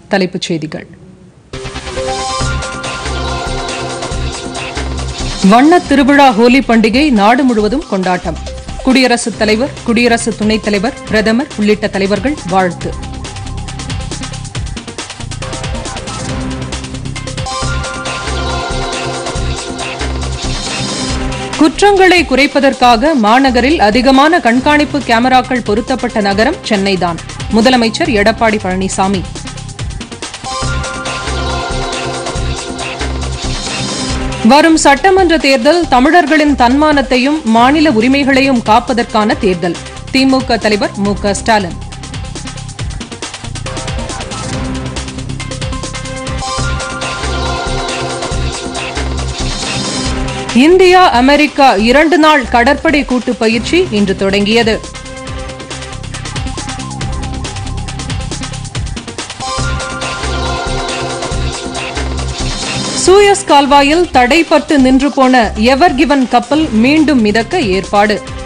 தலைப்புச் செய்திகள் வண்ண திருவிழா ஹோலி பண்டிகை நாடு முழுவதும் கொண்டாட்டம் குடியரசுத் தலைவர் குடியரசு துணைத் தலைவர் பிரதமர் உள்ளிட்ட தலைவர்கள் வாழ்த்து குற்றங்களை குறைப்பதற்காக மாநகரில் அதிகமான கண்காணிப்பு கேமராக்கள் பொருத்தப்பட்ட நகரம் சென்னைதான் முதலமைச்சர் எடப்பாடி பழனிசாமி வரும் சட்டமன்ற தேர்தல் தமிழர்களின் தன்மானத்தையும் மாநில உரிமைகளையும் காப்பதற்கான தேர்தல் திமுக தலைவர் மு க ஸ்டாலின் இந்தியா அமெரிக்கா இரண்டு நாள் கடற்படை கூட்டு பயிற்சி இன்று தொடங்கியது சூயஸ் கால்வாயில் தடைப்பட்டு நின்று போன எவர் கிவன் கப்பல் மீண்டும் மிதக்க ஏற்பாடு